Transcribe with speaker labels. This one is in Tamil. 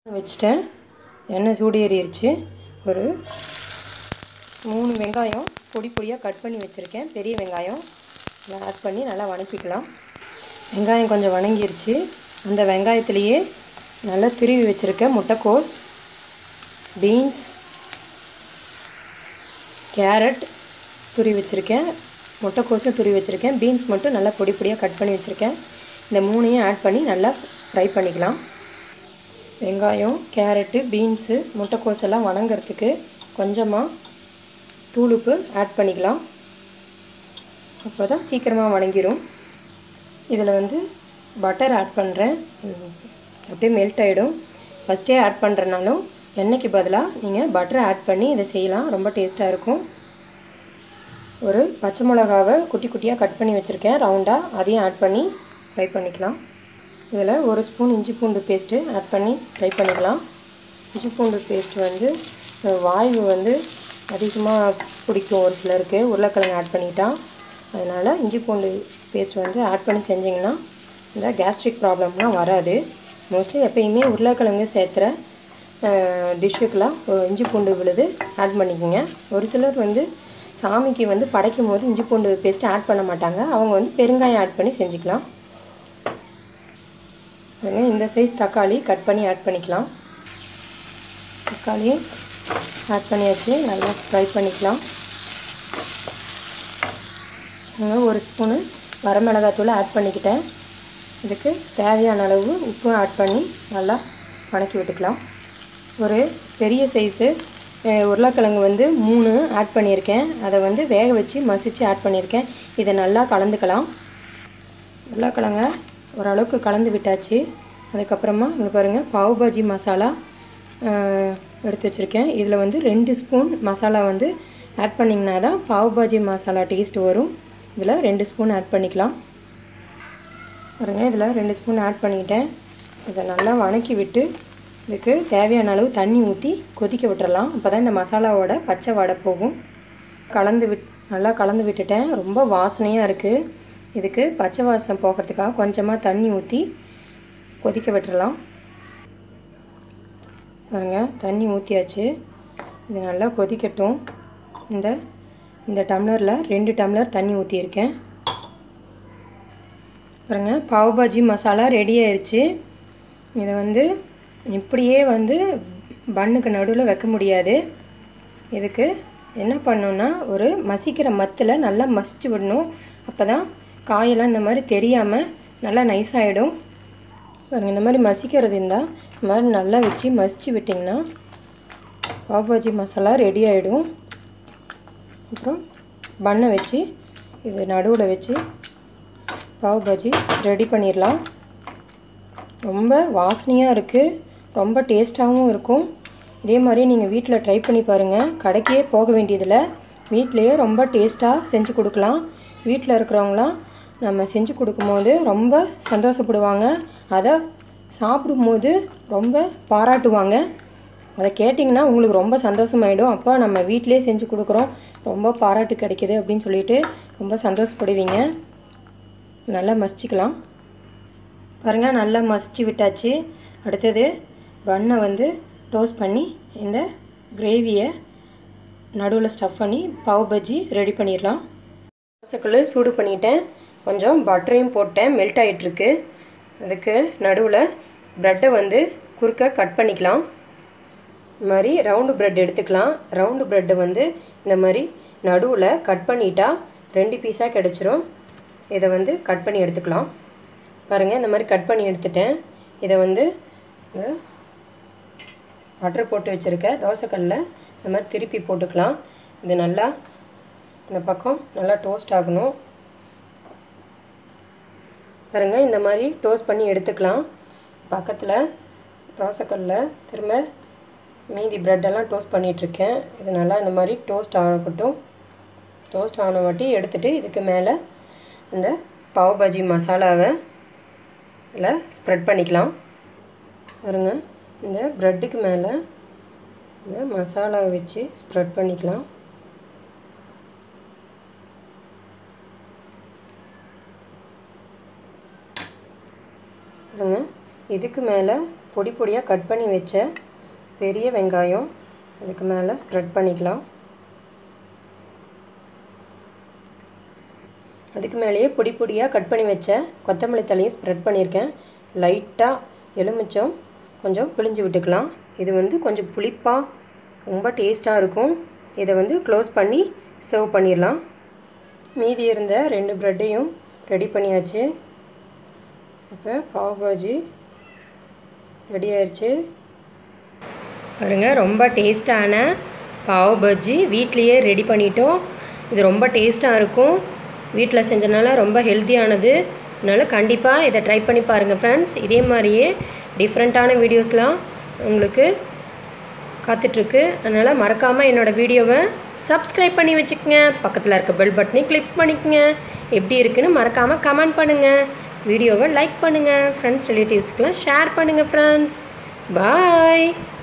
Speaker 1: வச்சுட்டேன் எண்ணெய் சூடு ஏறிடுச்சு ஒரு மூணு வெங்காயம் பொடி பொடியாக கட் பண்ணி வச்சுருக்கேன் பெரிய வெங்காயம் இதை ஆட் பண்ணி நல்லா வணக்கிக்கலாம் வெங்காயம் கொஞ்சம் வணங்கிருச்சு அந்த வெங்காயத்துலேயே நல்லா திருவி வச்சுருக்கேன் முட்டைக்கோஸ் பீன்ஸ் கேரட் துருவி வச்சுருக்கேன் முட்டைக்கோஸும் துருவி வச்சுருக்கேன் பீன்ஸ் மட்டும் நல்லா பொடி பொடியாக கட் பண்ணி வச்சுருக்கேன் இந்த மூணையும் ஆட் பண்ணி நல்லா ஃப்ரை பண்ணிக்கலாம் வெங்காயம் கேரட்டு பீன்ஸு முட்டைக்கோஸ் எல்லாம் வணங்குறதுக்கு கொஞ்சமாக தூளுப்பு ஆட் பண்ணிக்கலாம் அப்போ தான் சீக்கிரமாக வணங்கிடும் இதில் வந்து பட்டர் ஆட் பண்ணுறேன் அப்படியே மெல்ட் ஆகிடும் ஃபஸ்ட்டே ஆட் பண்ணுறனாலும் எண்ணெய்க்கு பதிலாக நீங்கள் பட்டரை ஆட் பண்ணி இதை செய்யலாம் ரொம்ப டேஸ்ட்டாக இருக்கும் ஒரு பச்சை மிளகாவை குட்டி குட்டியாக கட் பண்ணி வச்சுருக்கேன் ரவுண்டாக அதையும் ஆட் பண்ணி ஃப்ரை பண்ணிக்கலாம் இதில் ஒரு ஸ்பூன் இஞ்சி பூண்டு பேஸ்ட்டு ஆட் பண்ணி ஃப்ரை பண்ணிக்கலாம் இஞ்சி பூண்டு பேஸ்ட் வந்து வாய்வு வந்து அதிகமாக பிடிக்கும் ஒரு சிலருக்கு உருளைக்கிழங்கு ஆட் பண்ணிட்டா அதனால் இஞ்சி பூண்டு பேஸ்ட் வந்து ஆட் பண்ணி செஞ்சிங்கன்னா இந்த கேஸ்ட்ரிக் ப்ராப்ளம்லாம் வராது மோஸ்ட்லி எப்பயுமே உருளைக்கிழங்கு சேர்த்துற டிஷ்ஷுக்கெலாம் இஞ்சி பூண்டு விழுது ஆட் பண்ணிக்கோங்க ஒரு சிலர் வந்து சாமிக்கு வந்து படைக்கும் போது இஞ்சி பூண்டு பேஸ்ட்டு ஆட் பண்ண மாட்டாங்க அவங்க வந்து பெருங்காயம் ஆட் பண்ணி செஞ்சுக்கலாம் இந்த சைஸ் தக்காளி கட் பண்ணி ஆட் பண்ணிக்கலாம் தக்காளி ஆட் பண்ணியாச்சு நல்லா ஃப்ரை பண்ணிக்கலாம் ஒரு ஸ்பூனு வரமிளகாத்தூள் ஆட் பண்ணிக்கிட்டேன் இதுக்கு தேவையான அளவு உப்பு ஆட் பண்ணி நல்லா வணக்கி விட்டுக்கலாம் ஒரு பெரிய சைஸு உருளைக்கிழங்கு வந்து மூணு ஆட் பண்ணியிருக்கேன் அதை வந்து வேக வச்சு மசித்து ஆட் பண்ணியிருக்கேன் இதை நல்லா கலந்துக்கலாம் உருளைக்கிழங்க ஓரளவுக்கு கலந்து விட்டாச்சு அதுக்கப்புறமா இங்கே பாருங்கள் பாவ் பாஜி மசாலா எடுத்து வச்சுருக்கேன் இதில் வந்து ரெண்டு ஸ்பூன் மசாலா வந்து ஆட் பண்ணிங்கன்னா தான் பாவ் பாஜி மசாலா டேஸ்ட் வரும் இதில் ரெண்டு ஸ்பூன் ஆட் பண்ணிக்கலாம் பாருங்கள் இதில் ரெண்டு ஸ்பூன் ஆட் பண்ணிக்கிட்டேன் இதை நல்லா வணக்கி விட்டு இதுக்கு தேவையான அளவு தண்ணி ஊற்றி கொதிக்க விட்டுறலாம் அப்போ தான் இந்த மசாலாவோட பச்சை வடை போகும் கலந்து விட் நல்லா கலந்து விட்டுட்டேன் ரொம்ப வாசனையாக இருக்குது இதுக்கு பச்சை வாசம் போகிறதுக்காக கொஞ்சமாக தண்ணி ஊற்றி கொதிக்க விட்டுறலாம் பாருங்கள் தண்ணி ஊற்றியாச்சு இது நல்லா கொதிக்கட்டும் இந்த இந்த டம்ளரில் ரெண்டு டம்ளர் தண்ணி ஊற்றியிருக்கேன் பாருங்கள் பாவ் பாஜி மசாலா ரெடி ஆயிடுச்சு இதை வந்து இப்படியே வந்து பண்ணுக்கு நடுவில் வைக்க முடியாது இதுக்கு என்ன பண்ணணுன்னா ஒரு மசிக்கிற மத்தில் நல்லா மசிச்சு விடணும் அப்போ தான் காயெல்லாம் இந்த மாதிரி தெரியாமல் நல்லா நைஸாகிடும் பாருங்கள் இந்த மாதிரி மசிக்கிறது இருந்தால் இந்த மாதிரி நல்லா வச்சு மசிச்சு விட்டிங்கன்னா பாவ்பாஜி மசாலா ரெடி ஆகிடும் அப்புறம் பண்ணை வச்சு இது நடுவில் வச்சு பாவ் பாஜி ரெடி பண்ணிடலாம் ரொம்ப வாசனையாக இருக்குது ரொம்ப டேஸ்ட்டாகவும் இருக்கும் இதே மாதிரி நீங்கள் வீட்டில் ட்ரை பண்ணி பாருங்கள் கடைக்கே போக வேண்டியதில்லை வீட்டிலையே ரொம்ப டேஸ்ட்டாக செஞ்சு கொடுக்கலாம் வீட்டில் இருக்கிறவங்களாம் நம்ம செஞ்சு கொடுக்கும்போது ரொம்ப சந்தோஷப்படுவாங்க அதை சாப்பிடும்போது ரொம்ப பாராட்டுவாங்க அதை கேட்டிங்கன்னா உங்களுக்கு ரொம்ப சந்தோஷமாயிடும் அப்போ நம்ம வீட்டிலே செஞ்சு கொடுக்குறோம் ரொம்ப பாராட்டு கிடைக்கிது அப்படின்னு சொல்லிட்டு ரொம்ப சந்தோஷப்படுவீங்க நல்லா மசிச்சுக்கலாம் பாருங்கள் நல்லா மசிச்சு விட்டாச்சு அடுத்தது பண்ணை வந்து டோஸ்ட் பண்ணி இந்த கிரேவியை நடுவில் ஸ்டஃப் பண்ணி பாவ் பஜ்ஜி ரெடி பண்ணிடலாம் தோசைக்குள்ளே சூடு பண்ணிட்டேன் கொஞ்சம் பட்டரையும் போட்டேன் மெல்ட் ஆகிட்டுருக்கு அதுக்கு நடுவில் ப்ரெட்டை வந்து குறுக்க கட் பண்ணிக்கலாம் இது மாதிரி ரவுண்டு ப்ரெட் எடுத்துக்கலாம் ரவுண்டு ப்ரெட்டை வந்து இந்த மாதிரி நடுவில் கட் பண்ணிட்டா ரெண்டு பீஸாக கிடச்சிரும் இதை வந்து கட் பண்ணி எடுத்துக்கலாம் பாருங்கள் இந்த மாதிரி கட் பண்ணி எடுத்துட்டேன் இதை வந்து பட்டர் போட்டு வச்சுருக்க தோசைக்கல்லில் இந்த மாதிரி திருப்பி போட்டுக்கலாம் இது நல்லா இந்த பக்கம் நல்லா டோஸ்ட் ஆகணும் பாருங்கள் இந்த மாதிரி டோஸ்ட் பண்ணி எடுத்துக்கலாம் பக்கத்தில் தோசைக்கல்லில் திரும்ப மீதி ப்ரெட்டெல்லாம் டோஸ்ட் பண்ணிகிட்ருக்கேன் இது நல்லா இந்த மாதிரி டோஸ்ட் ஆகட்டும் டோஸ்ட் ஆன வாட்டி எடுத்துகிட்டு இதுக்கு மேலே இந்த பாவ் பாஜி மசாலாவை இதில் ஸ்ப்ரெட் பண்ணிக்கலாம் பாருங்க இந்த ப்ரெட்டுக்கு மேலே இந்த மசாலாவை வச்சு ஸ்ப்ரெட் பண்ணிக்கலாம் பாருங்க இதுக்கு மேலே பொடி பொடியாக கட் பண்ணி வச்ச பெரிய வெங்காயம் அதுக்கு மேலே ஸ்ப்ரெட் பண்ணிக்கலாம் அதுக்கு மேலேயே பொடி பொடியாக கட் பண்ணி வச்ச கொத்தமல்லி தலையும் ஸ்ப்ரெட் பண்ணியிருக்கேன் லைட்டாக எலுமிச்சம் கொஞ்சம் பிழிஞ்சு விட்டுக்கலாம் இது வந்து கொஞ்சம் புளிப்பாக ரொம்ப டேஸ்ட்டாக இருக்கும் இதை வந்து க்ளோஸ் பண்ணி சர்வ் பண்ணிடலாம் மீதி இருந்த ரெண்டு ப்ரெட்டையும் ரெடி பண்ணியாச்சு இப்போ பாவ் பாஜி ரெடி ஆயிடுச்சு பாருங்கள் ரொம்ப டேஸ்ட்டான பாவ் பஜ்ஜி வீட்லேயே ரெடி பண்ணிட்டோம் இது ரொம்ப டேஸ்ட்டாக இருக்கும் வீட்டில் செஞ்சனால ரொம்ப ஹெல்த்தியானது அதனால் கண்டிப்பாக இதை ட்ரை பண்ணி பாருங்கள் ஃப்ரெண்ட்ஸ் இதே மாதிரியே டிஃப்ரெண்ட்டான வீடியோஸ்லாம் உங்களுக்கு காத்துட்ருக்கு அதனால் மறக்காமல் என்னோடய வீடியோவை சப்ஸ்கிரைப் பண்ணி வச்சுக்கோங்க பக்கத்தில் இருக்க பெல் பட்டனையும் கிளிக் பண்ணிக்கோங்க எப்படி இருக்குன்னு மறக்காமல் கமெண்ட் பண்ணுங்கள் வீடியோவை லைக் பண்ணுங்கள் ஃப்ரெண்ட்ஸ் ரிலேட்டிவ்ஸ்க்கெலாம் ஷேர் பண்ணுங்கள் ஃப்ரெண்ட்ஸ் பாய்